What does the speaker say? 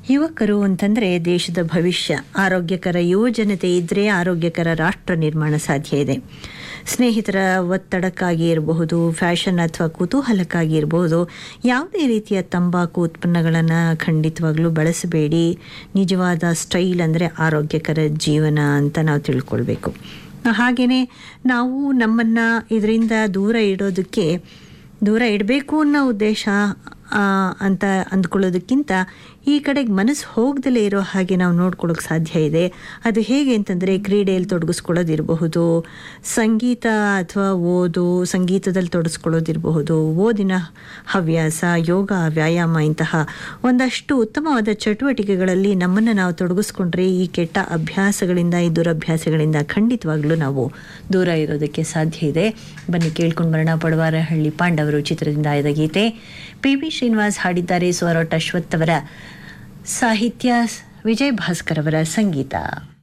ಯುವಕರು ಅಂತಂದರೆ ದೇಶದ ಭವಿಷ್ಯ ಆರೋಗ್ಯಕರ ಯುವಜನತೆ ಇದ್ದರೆ ಆರೋಗ್ಯಕರ ರಾಷ್ಟ್ರ ನಿರ್ಮಾಣ ಸಾಧ್ಯ ಇದೆ ಸ್ನೇಹಿತರ ಒತ್ತಡಕ್ಕಾಗಿ ಇರಬಹುದು ಫ್ಯಾಷನ್ ಅಥವಾ ಕುತೂಹಲಕ್ಕಾಗಿ ಇರಬಹುದು ಯಾವುದೇ ರೀತಿಯ ತಂಬಾಕು ಉತ್ಪನ್ನಗಳನ್ನು ಖಂಡಿತವಾಗ್ಲೂ ಬಳಸಬೇಡಿ ನಿಜವಾದ ಸ್ಟೈಲ್ ಅಂದರೆ ಆರೋಗ್ಯಕರ ಜೀವನ ಅಂತ ನಾವು ತಿಳ್ಕೊಳ್ಬೇಕು ಹಾಗೆಯೇ ನಾವು ನಮ್ಮನ್ನು ಇದರಿಂದ ದೂರ ಇಡೋದಕ್ಕೆ ದೂರ ಇಡಬೇಕು ಅನ್ನೋ ಉದ್ದೇಶ ಆ, ಅಂತ ಅಂದ್ಕೊಳ್ಳೋದಕ್ಕಿಂತ ಈ ಕಡೆಗೆ ಮನಸ್ಸು ಹೋಗ್ದಲೇ ಇರೋ ಹಾಗೆ ನಾವು ನೋಡ್ಕೊಳ್ಳೋಕೆ ಸಾಧ್ಯ ಇದೆ ಅದು ಹೇಗೆ ಅಂತಂದರೆ ಕ್ರೀಡೆಯಲ್ಲಿ ತೊಡಗಿಸ್ಕೊಳ್ಳೋದಿರಬಹುದು ಸಂಗೀತ ಅಥವಾ ಓದು ಸಂಗೀತದಲ್ಲಿ ತೊಡಗಿಸ್ಕೊಳ್ಳೋದಿರಬಹುದು ಓದಿನ ಹವ್ಯಾಸ ಯೋಗ ವ್ಯಾಯಾಮ ಇಂತಹ ಒಂದಷ್ಟು ಉತ್ತಮವಾದ ಚಟುವಟಿಕೆಗಳಲ್ಲಿ ನಮ್ಮನ್ನು ನಾವು ತೊಡಗಿಸ್ಕೊಂಡ್ರೆ ಈ ಕೆಟ್ಟ ಅಭ್ಯಾಸಗಳಿಂದ ಈ ದುರಭ್ಯಾಸಗಳಿಂದ ಖಂಡಿತವಾಗ್ಲೂ ನಾವು ದೂರ ಇರೋದಕ್ಕೆ ಸಾಧ್ಯ ಇದೆ ಬನ್ನಿ ಕೇಳ್ಕೊಂಡು ಬರೋಣ ಪಡವಾರಹಳ್ಳಿ ಪಾಂಡವರು ಚಿತ್ರದಿಂದ ಆಯ್ದ ಗೀತೆ ಪಿ ಬಿ ಶ್ರೀನಿವಾಸ್ ಹಾಡಿದ್ದಾರೆ ಸ್ವರೋಟ್ ಅಶ್ವಥ್ ಅವರ ಸಾಹಿತ್ಯ ವಿಜಯ್ ಭಾಸ್ಕರ್ ಅವರ ಸಂಗೀತ